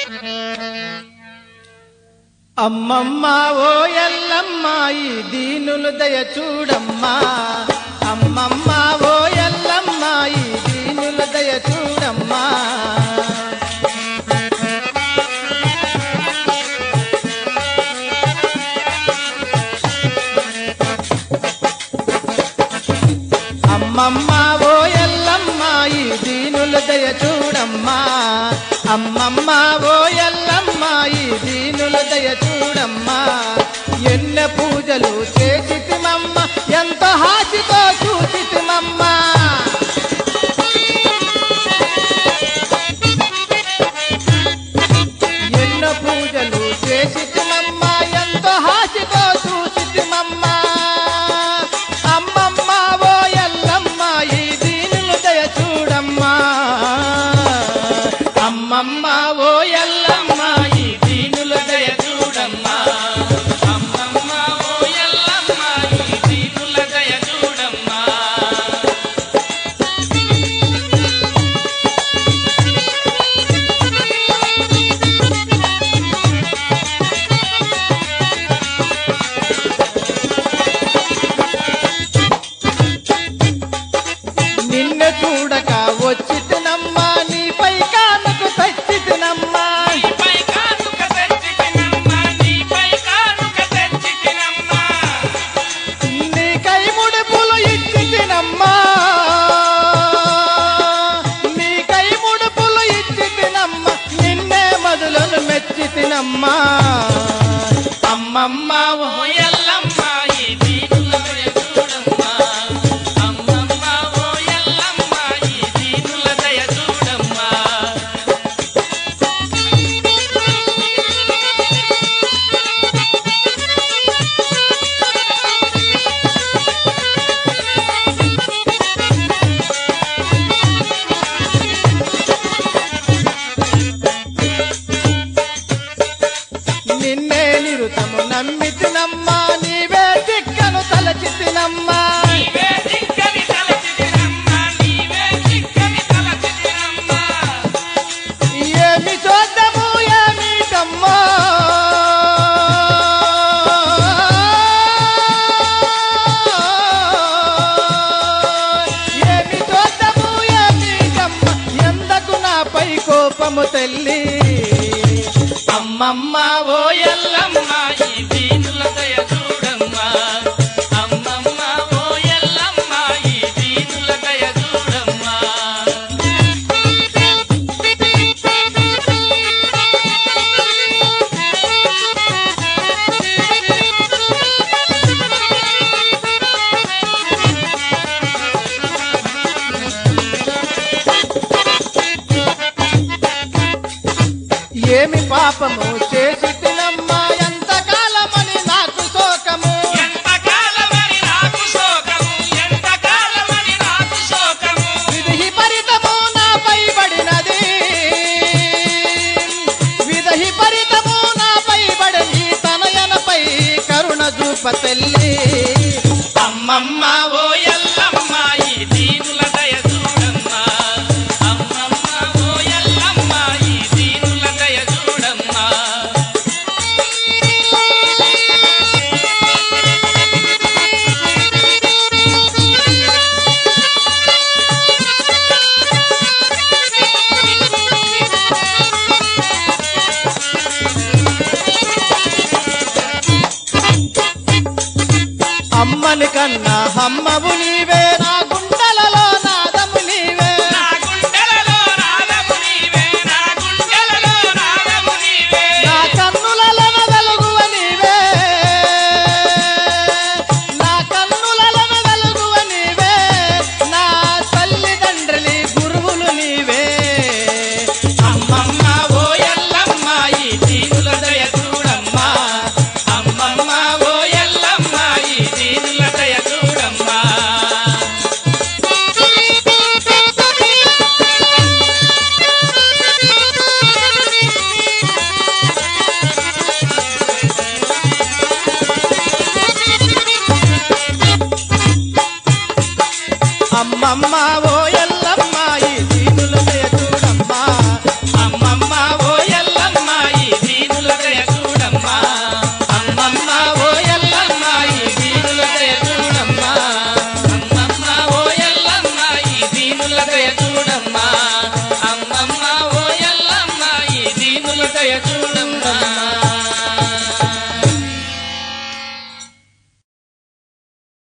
అమ్మమ్మ ఓ ఎల్లమ్మ ఈ దీనులు దయ చూడమ్మా అమ్మమ్మ ఓ ఎల్లమ్మ ఈ దీనులు దయ చూడమ్మా అమ్మమ్మ ఓ ఎల్లమ్మ ఈ దీనులు దయ చూడమ్మా అమ్మమ్మ ఓ ఎల్లమ్మ ఈ దీనులు దయ చూడమ్మా ఎన్న పూజలు చేసితిమమ్మ ఎంత హాసితో చూసితిమమ్మ ఎన్న పూజలు చేసితిమమ్మ ఎంతో హాసితో చూసితిమమ్మ అమ్మమ్మ ఓ ఎల్లమ్మ ఈ దీనులు దయ చూడమ్మా అమ్మమ్మ ఓ ఎల్లమ్మ ఈ దీనులు దయ చూడమ్మా అమ్మమ్మ ఓ ఎల్లమ్మ ఈ దీనుల దయ చూడమ్మా నిన్ను చూడక వచ్చితినమ్మా నీపై కానుకు తెచ్చితినమ్మా నీపై కానుక తెచ్చితినమ్మా నీపై కానుక తెచ్చితినమ్మా నీకై ముడుపులు ఇచ్చితినమ్మా నీకై ముడుపులు ఇచ్చితినమ్మా నిన్నే మధులను మెచ్చితినమ్మా అమ్మమ్మ ఓ ఓ ఎల్లమ్మ ఈ దీనుల దయ చూడమ్మా అమ్మమ్మ ఓ ఎల్లమ్మ ఈ దీనుల దయ చూడమ్మా నిన్నే నిరుతము నమ్మితినమ్మా నీవే దిక్కను తలచితినమ్మా నీవే చిక్కని తలచితినమ్మా నీవే చిక్కని తలచితినమ్మా ఏమి చూద్దాము ఏమిటమ్మా ఏమి చూద్దాము ఏమిటమ్మా ఎందకు నాపై కోపము తల్లి అమ్మమ్మ ఓ ఎల్లమ్మ ఈ దీనుల దయ చూడమ్మా అమ్మమ్మ ఓ ఎల్లమ్మ ఈ దీనుల దయ చూడమ్మా ఏమి పాపము చేసి తినమ్మా ఎంత కాలమని నాకు శోకము ఎంతకాలమని నాకు శోకము ఎంతకాలమని నాకు శోకము విధి పరితము నాపై పడినది విధి పరితము నాపై పడింది తనయనపై కరుణ చూప తల్లి అమ్మమ్మ ఓ ఎల్లమ్మ ఈ దీనుల దయ చూడమ్మా అమ్మమ్మ ఓ ఎల్లమ్మ ఈ దీనుల దయ చూడమ్మా అమ్మని కన్నా అమ్మవు నీవే నా గుండెలలో నాదము నీవే నా గుండెలలో రాధము నీవే నా గుండెలలో రాధము నీవే నా కన్నులలో వెలుగువ నీవే నా కన్నులలో వెలుగువ నీవే నా తల్లిదండ్రులి గురువులు నీవే అమ్మమ్మ ఓ ఎల్లమ్మ ఈ దీనుల దయ చూడమ్మా అమ్మమ్మ ఓ ఎల్లమ్మ ఈ దీనుల దయ చూడమ్మా దయ చూడమ్మా